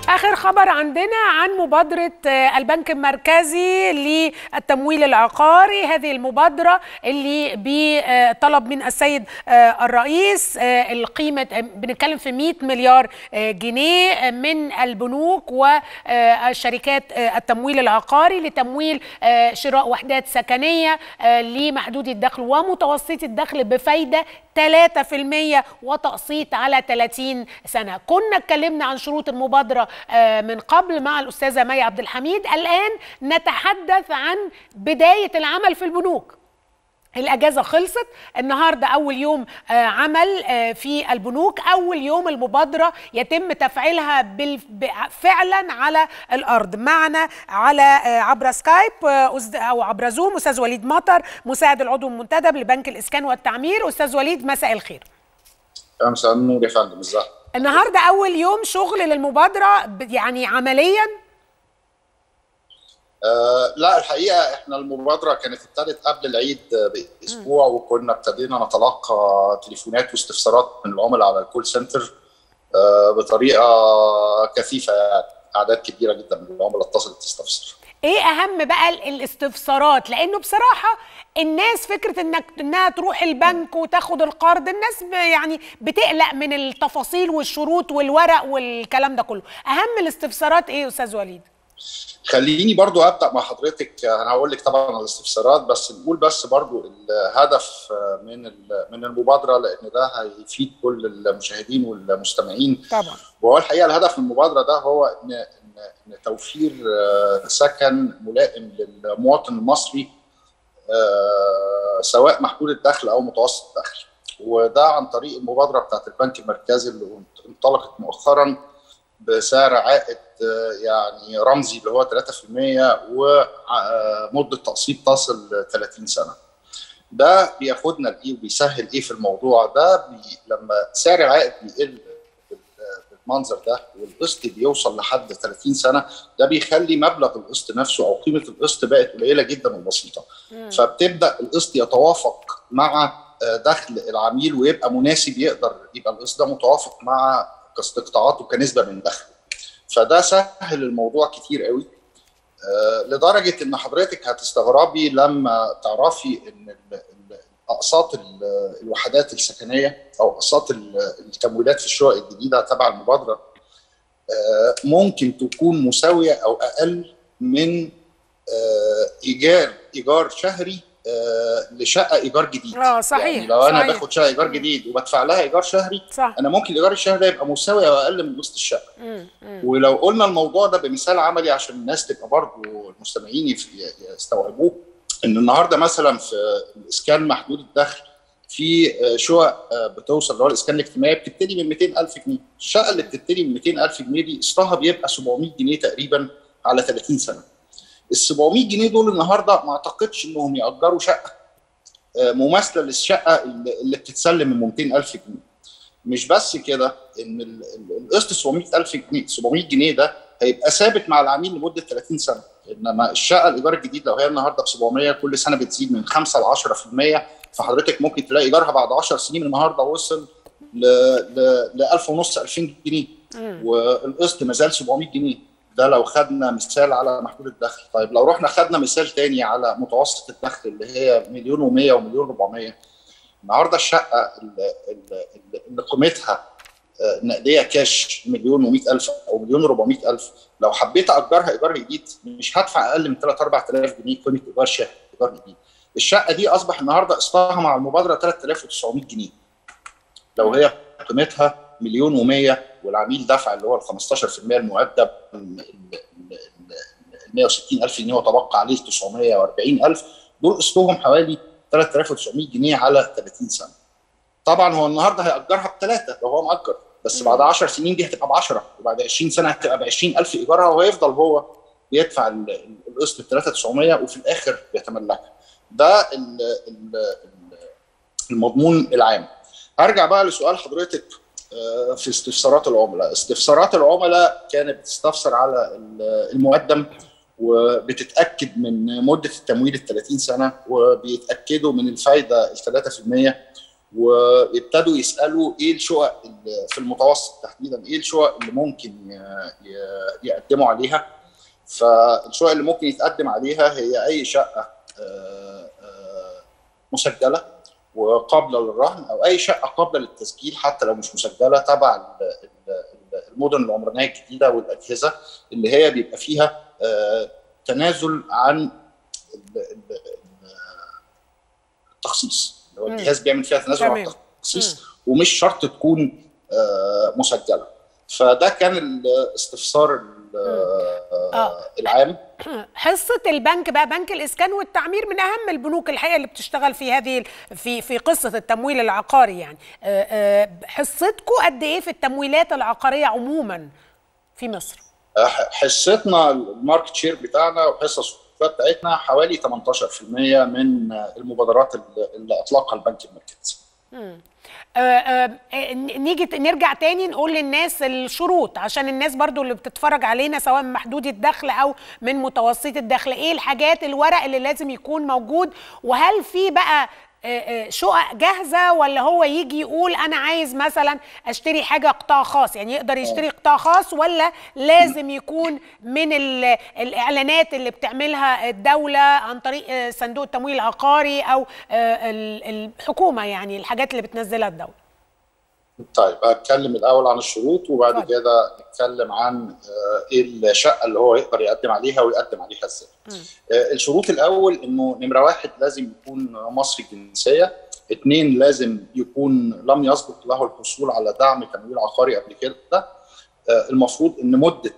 اخر خبر عندنا عن مبادره البنك المركزي للتمويل العقاري هذه المبادره اللي بطلب من السيد الرئيس القيمه بنتكلم في 100 مليار جنيه من البنوك والشركات التمويل العقاري لتمويل شراء وحدات سكنيه لمحدود الدخل ومتوسط الدخل بفايده 3% وتقسيط على 30 سنه كنا اتكلمنا عن شروط المبادره من قبل مع الاستاذه مي عبد الحميد الان نتحدث عن بدايه العمل في البنوك الاجازه خلصت النهارده اول يوم عمل في البنوك اول يوم المبادره يتم تفعيلها فعلا على الارض معنا على عبر سكايب او عبر زوم استاذ وليد مطر مساعد العضو المنتدب لبنك الاسكان والتعمير استاذ وليد مساء الخير مساء النور يا فندم ازيك النهارده اول يوم شغل للمبادره يعني عمليا آه لا الحقيقه احنا المبادره كانت ابتدت قبل العيد باسبوع م. وكنا ابتدينا نتلقى تليفونات واستفسارات من العملاء على الكول سنتر آه بطريقه كثيفه يعني اعداد كبيره جدا من العملاء اتصلت تستفسر. ايه اهم بقى الاستفسارات لانه بصراحه الناس فكره انك انها تروح البنك وتاخد القرض الناس يعني بتقلق من التفاصيل والشروط والورق والكلام ده كله اهم الاستفسارات ايه استاذ وليد خليني برضو ابدا مع حضرتك انا هقول لك طبعا الاستفسارات بس نقول بس برضو الهدف من من المبادره لان ده هيفيد كل المشاهدين والمستمعين طبعا وهو الحقيقه الهدف من المبادره ده هو ان ان توفير سكن ملائم للمواطن المصري سواء محدود الدخل او متوسط الدخل وده عن طريق المبادره بتاعت البنك المركزي اللي انطلقت مؤخرا بسعر عائد يعني رمزي اللي هو 3% ومده تقسيط تصل 30 سنه. ده بياخدنا لايه وبيسهل ايه في الموضوع ده بي لما سعر العائد بيقل بالمنظر ده والقسط بيوصل لحد 30 سنه ده بيخلي مبلغ القسط نفسه او قيمه القسط بقت قليله جدا وبسيطه فبتبدا القسط يتوافق مع دخل العميل ويبقى مناسب يقدر يبقى القسط ده متوافق مع كاستقطاعاته كنسبه من دخله فده سهل الموضوع كتير قوي آه لدرجه ان حضرتك هتستغربي لما تعرفي ان اقساط الوحدات السكنيه او اقساط التمويلات في الشقق الجديده تبع المبادره آه ممكن تكون مساويه او اقل من آه ايجار ايجار شهري آه لشقه ايجار جديد اه صحيح يعني لو صحيح. انا باخد شقه ايجار جديد وبدفع لها ايجار شهري صح. انا ممكن الايجار الشهري ده يبقى مساوي او اقل من قسط الشقه ولو قلنا الموضوع ده بمثال عملي عشان الناس تبقى برضه المستمعين يستوعبوه ان النهارده مثلا في الاسكان محدود الدخل في شقق بتوصل اللي هو الاسكان الاجتماعي بتبتدي من 200000 جنيه، الشقه اللي بتبتدي من 200000 جنيه دي قسطها بيبقى 700 جنيه تقريبا على 30 سنه. ال 700 جنيه دول النهارده ما اعتقدش انهم ياجروا شقه مماثله للشقه اللي بتتسلم من 200000 جنيه. مش بس كده ان القسط 700000 جنيه 700 جنيه ده هيبقى ثابت مع العميل لمده 30 سنه انما الشقه الايجار الجديد لو هي النهارده ب 700 كل سنه بتزيد من 5 ل 10% فحضرتك ممكن تلاقي ايجارها بعد 10 سنين النهارده وصل ل ل 1000 ونص 2000 جنيه والقسط ما زال 700 جنيه ده لو خدنا مثال على محدود الدخل طيب لو رحنا خدنا مثال تاني على متوسط الدخل اللي هي مليون و100 ومليون 400 النهارده الشقه اللي, اللي قيمتها نقديه كاش مليون و100 الف او مليون و400 الف لو حبيت اجرها ايجار جديد مش هدفع اقل من 3 4000 جنيه قيمه ايجار شهري ايجار جديد الشقه دي اصبح النهارده قسطها مع المبادره 3900 جنيه لو هي قيمتها مليون و100 والعميل دفع اللي هو ال 15% المؤدب ال 160 الف جنيه وتبقى عليه 940 الف دول قسطهم حوالي 3900 جنيه على 30 سنه طبعا هو النهارده هيأجرها بثلاثه لو هو مأجر بس بعد 10 سنين دي هتبقى ب 10 وبعد 20 سنه هتبقى ب 20000 ايجارها وهيفضل هو بيدفع القسط ب 3900 وفي الاخر بيتملكها. ده المضمون العام. هرجع بقى لسؤال حضرتك في استفسارات العملاء، استفسارات العملاء كانت بتستفسر على المقدم وبتتاكد من مده التمويل ال 30 سنه وبيتاكدوا من الفايده ال 3% وابتدوا يسالوا ايه الشقق في المتوسط تحديدا ايه الشقق اللي ممكن يقدموا عليها فالشقق اللي ممكن يتقدم عليها هي اي شقه مسجله وقابله للرهن او اي شقه قابله للتسجيل حتى لو مش مسجله تبع المدن العمرانيه الجديده والاجهزه اللي هي بيبقى فيها تنازل عن التخصيص اللي هو الجهاز بيعمل فيها تنازل عن التخصيص ومش شرط تكون مسجله فده كان الاستفسار العام حصه البنك بقى بنك الاسكان والتعمير من اهم البنوك الحقيقه اللي بتشتغل في هذه في في قصه التمويل العقاري يعني حصتكم قد ايه في التمويلات العقاريه عموما في مصر حصتنا الماركت شير بتاعنا وحصه السوقيه بتاعتنا حوالي 18% من المبادرات اللي اطلقها البنك المركزي آه آه نيجي نرجع تاني نقول للناس الشروط عشان الناس برضو اللي بتتفرج علينا سواء من محدود الدخل او من متوسط الدخل ايه الحاجات الورق اللي لازم يكون موجود وهل في بقى شقق جاهزه ولا هو يجي يقول انا عايز مثلا اشتري حاجه قطاع خاص يعني يقدر يشتري قطاع خاص ولا لازم يكون من الاعلانات اللي بتعملها الدوله عن طريق صندوق التمويل العقاري او الحكومه يعني الحاجات اللي بتنزلها الدوله طيب اتكلم الاول عن الشروط وبعد طيب. كده نتكلم عن ايه الشقه اللي هو يقدر يقدم عليها ويقدم عليها ازاي. الشروط الاول انه نمره واحد لازم يكون مصري الجنسيه، اثنين لازم يكون لم يسبق له الحصول على دعم تمويل عقاري قبل كده. المفروض ان مده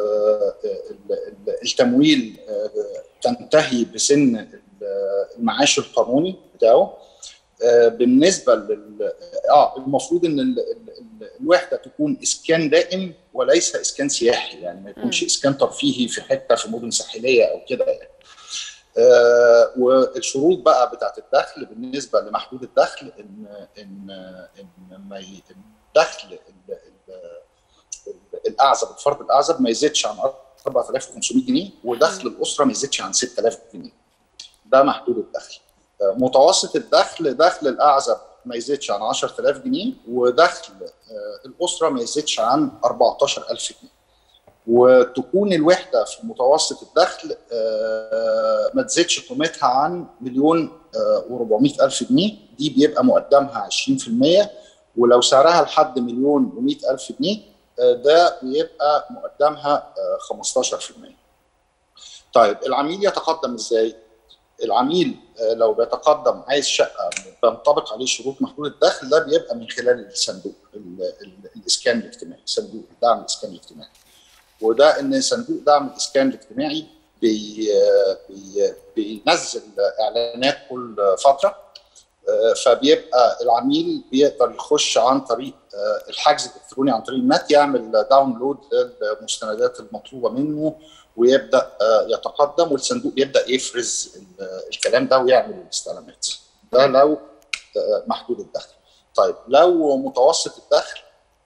التمويل تنتهي بسن المعاش القانوني بتاعه. بالنسبه لل اه المفروض ان ال... ال... الوحده تكون اسكان دائم وليس اسكان سياحي يعني ما يكونش اسكان ترفيهي في حته في مدن ساحليه او كده يعني. آه والشروط بقى بتاعت الدخل بالنسبه لمحدود الدخل ان ان ان ما ي... الدخل ال... ال... الاعزب الفرد الاعزب ما يزيدش عن 4500 جنيه ودخل الاسره ما يزيدش عن 6000 جنيه ده محدود الدخل متوسط الدخل دخل الاعزب ما يزيدش عن 10000 جنيه ودخل الاسره ما يزيدش عن 14000 جنيه وتكون الوحده في متوسط الدخل ما تزيدش قيمتها عن مليون و400 الف جنيه دي بيبقى مقدمها 20% ولو سعرها لحد مليون و100 الف جنيه ده بيبقى مقدمها 15% طيب العميل يتقدم ازاي العميل لو بيتقدم عايز شقه بينطبق عليه شروط محدود الدخل ده بيبقى من خلال الصندوق الاسكان الاجتماعي صندوق دعم الاسكان الاجتماعي وده ان صندوق دعم الاسكان الاجتماعي بي بي بينزل اعلانات كل فتره فبيبقى العميل بيقدر يخش عن طريق الحجز الالكتروني عن طريق النت يعمل داونلود للمستندات المطلوبه منه ويبدا يتقدم والصندوق يبدا يفرز الكلام ده ويعمل الاستلامات ده لو محدود الدخل طيب لو متوسط الدخل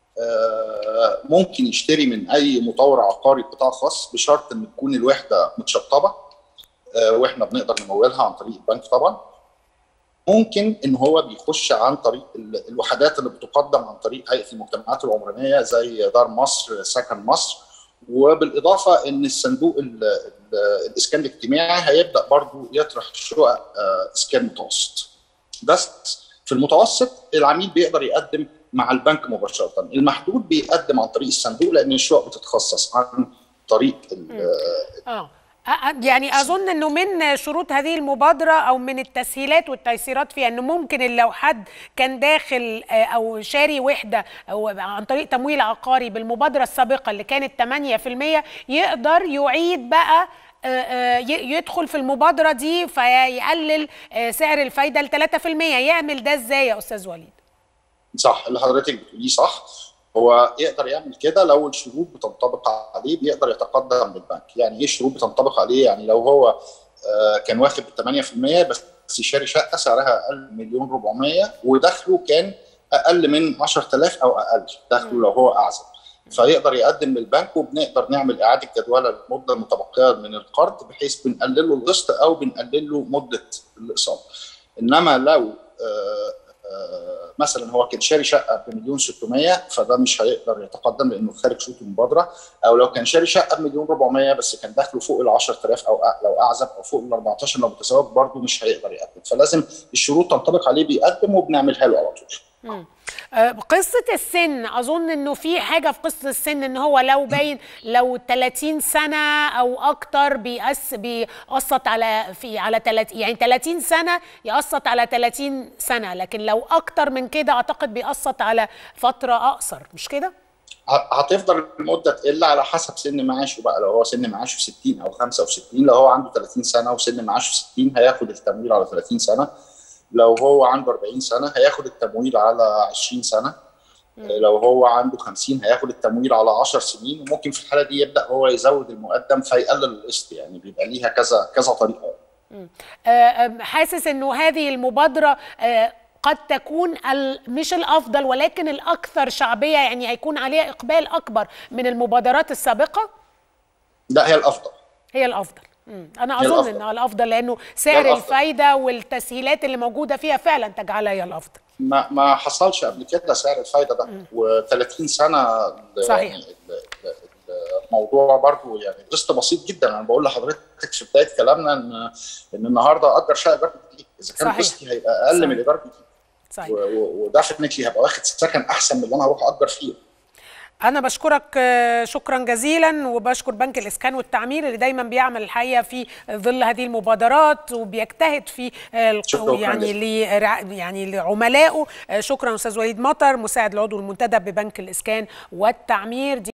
ممكن يشتري من اي مطور عقاري قطاع خاص بشرط ان تكون الوحده متشطبه واحنا بنقدر نمولها عن طريق البنك طبعا ممكن ان هو بيخش عن طريق الوحدات اللي بتقدم عن طريق هيئه المجتمعات العمرانيه زي دار مصر سكن مصر وبالاضافه ان الصندوق الاسكان الاجتماعي هيبدا برضو يطرح شقق اسكان متوسط بس في المتوسط العميل بيقدر يقدم مع البنك مباشره المحدود بيقدم عن طريق الصندوق لان الشقق بتتخصص عن طريق اه يعني اظن انه من شروط هذه المبادره او من التسهيلات والتيسيرات فيها انه ممكن لو حد كان داخل او شاري وحده أو عن طريق تمويل عقاري بالمبادره السابقه اللي كانت 8% يقدر يعيد بقى يدخل في المبادره دي فيقلل سعر الفايده ل 3% يعمل ده ازاي يا استاذ وليد؟ صح اللي حضرتك بتقوليه صح هو يقدر يعمل كده لو الشروط بتنطبق عليه بيقدر يتقدم للبنك يعني ايه الشروط بتنطبق عليه يعني لو هو كان واخد 8% بس شاري شقه سعرها اقل من مليون 400 ودخله كان اقل من 10000 او اقل دخله لو هو اعزب فيقدر يقدم للبنك وبنقدر نعمل اعاده جدوله للمده المتبقيه من القرض بحيث بنقلل له القسط او بنقلل له مده الاقساط انما لو آآ آآ مثلا هو كان شاري شقه بمليون 600 فده مش هيقدر يتقدم لانه خارج شروط المبادره او لو كان شاري شقه بمليون 400 بس كان دخله فوق ال 10000 او لو اعزب او فوق ال 14 لو متزوج برضه مش هيقدر يقدم فلازم الشروط تنطبق عليه بيقدم وبنعملها له على طول. مم. قصة السن أظن إنه في حاجة في قصة السن إن هو لو باين لو 30 سنة أو أكتر بيقص بيقسط على في على 30 يعني 30 سنة يقسط على 30 سنة لكن لو أكتر من كده أعتقد بيقسط على فترة أقصر مش كده؟ هتفضل المده تقل على حسب سن معاشه بقى لو هو سن معاشه 60 او 65 لو هو عنده 30 سنه وسن معاشه 60 هياخد التمويل على 30 سنه لو هو عنده 40 سنه هياخد التمويل على 20 سنه لو هو عنده 50 هياخد التمويل على 10 سنين وممكن في الحاله دي يبدا هو يزود المقدم فيقلل القسط يعني بيبقى ليها كذا كذا طريقه حاسس انه هذه المبادره قد تكون مش الافضل ولكن الاكثر شعبيه يعني هيكون عليها اقبال اكبر من المبادرات السابقه لا هي الافضل هي الافضل انا اظن انها الافضل لانه سعر الفايده والتسهيلات اللي موجوده فيها فعلا تجعلها هي الافضل ما ما حصلش قبل كده سعر الفايده ده و30 سنه صحيح يعني الموضوع برضو يعني قسط بسيط جدا انا بقول لحضرتك في بدايه كلامنا ان ان النهارده اجر شقه ايجار جديد اذا كان قسطي هيبقى اقل صحيح. من الايجار الجديد صحيح وديفنتلي هبقى واخد سكن احسن من اللي انا هروح اجر فيه أنا بشكرك شكرا جزيلا وبشكر بنك الإسكان والتعمير اللي دايما بيعمل الحقيقة في ظل هذه المبادرات وبيجتهد في يعني ل يعني لعملائه شكرا أستاذ وليد مطر مساعد العضو المنتدب ببنك الإسكان والتعمير دي